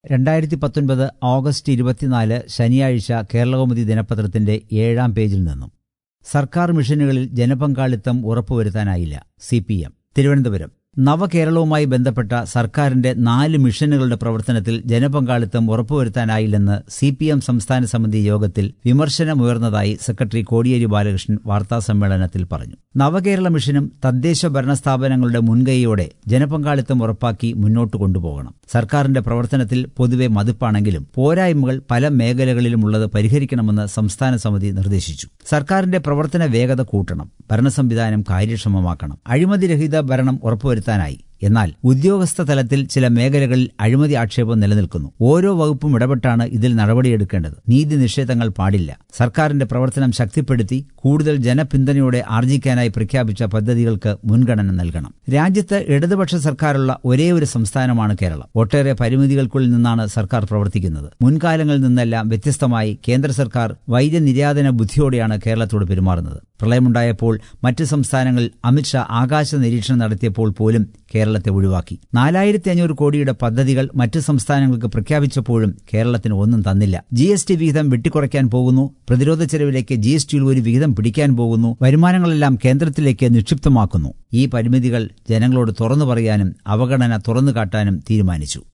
രണ്ടായിരത്തി പത്തൊൻപത് ഓഗസ്റ്റ് ഇരുപത്തിനാല് ശനിയാഴ്ച കേരളകൗമുദി ദിനപത്രത്തിന്റെ ഏഴാം പേജിൽ നിന്നും സർക്കാർ മിഷനുകളിൽ ജനപങ്കാളിത്തം ഉറപ്പുവരുത്താനായില്ല സി പി എം തിരുവനന്തപുരം നവകേരളവുമായി ബന്ധപ്പെട്ട സർക്കാരിന്റെ നാല് മിഷനുകളുടെ പ്രവർത്തനത്തിൽ ജനപങ്കാളിത്തം ഉറപ്പുവരുത്താനായില്ലെന്ന് സി പി എം സംസ്ഥാന സമിതി യോഗത്തിൽ വിമർശനമുയർന്നതായി സെക്രട്ടറി കോടിയേരി ബാലകൃഷ്ണൻ വാർത്താസമ്മേളനത്തിൽ പറഞ്ഞു നവകേരള മിഷനും തദ്ദേശ ഭരണ സ്ഥാപനങ്ങളുടെ മുൻകൈയോടെ ജനപങ്കാളിത്തം ഉറപ്പാക്കി മുന്നോട്ട് കൊണ്ടുപോകണം സർക്കാരിന്റെ പ്രവർത്തനത്തിൽ പൊതുവെ മതിപ്പാണെങ്കിലും പോരായ്മകൾ പല മേഖലകളിലുമുള്ളത് പരിഹരിക്കണമെന്ന് സംസ്ഥാന സമിതി നിർദ്ദേശിച്ചു സർക്കാരിന്റെ പ്രവർത്തന വേഗത കൂട്ടണം ഭരണസംവിധാനം കാര്യക്ഷമമാക്കണം അഴിമതിരഹിത ഭരണം ഉറപ്പുവരുത്താനായി എന്നാൽ ഉദ്യോഗസ്ഥ തലത്തിൽ ചില മേഖലകളിൽ അഴിമതി ആക്ഷേപം നിലനിൽക്കുന്നു ഓരോ വകുപ്പും ഇടപെട്ടാണ് ഇതിൽ നടപടിയെടുക്കേണ്ടത് നീതി നിഷേധങ്ങൾ പാടില്ല സർക്കാരിന്റെ പ്രവർത്തനം ശക്തിപ്പെടുത്തി കൂടുതൽ ജനപിന്തുണയോടെ ആർജിക്കാനായി പ്രഖ്യാപിച്ച പദ്ധതികൾക്ക് മുൻഗണന നൽകണം രാജ്യത്ത് ഇടതുപക്ഷ സർക്കാരുള്ള ഒരേ ഒരു സംസ്ഥാനമാണ് കേരളം ഒട്ടേറെ പരിമിതികൾക്കുള്ളിൽ നിന്നാണ് സർക്കാർ പ്രവർത്തിക്കുന്നത് മുൻകാലങ്ങളിൽ നിന്നെല്ലാം വ്യത്യസ്തമായി കേന്ദ്ര സർക്കാർ വൈദ്യനിര്യാതന ബുദ്ധിയോടെയാണ് കേരളത്തോട് പെരുമാറുന്നത് പ്രളയമുണ്ടായപ്പോൾ മറ്റ് സംസ്ഥാനങ്ങളിൽ അമിത്ഷാ ആകാശ നിരീക്ഷണം നടത്തിയപ്പോൾ പോലും കേരളത്തെ ഒഴിവാക്കി നാലായിരത്തി അഞ്ഞൂറ് കോടിയുടെ പദ്ധതികൾ മറ്റ് സംസ്ഥാനങ്ങൾക്ക് പ്രഖ്യാപിച്ചപ്പോഴും കേരളത്തിന് ഒന്നും തന്നില്ല ജി എസ് ടി വിഹിതം വെട്ടിക്കുറയ്ക്കാൻ പോകുന്നു പ്രതിരോധ ചെലവിലേക്ക് ജി എസ് ടിയിൽ ഒരു വിഹിതം പിടിക്കാൻ പോകുന്നു വരുമാനങ്ങളെല്ലാം കേന്ദ്രത്തിലേക്ക് നിക്ഷിപ്തമാക്കുന്നു ഈ പരിമിതികൾ ജനങ്ങളോട് തുറന്നു പറയാനും അവഗണന തുറന്നു കാട്ടാനും തീരുമാനിച്ചു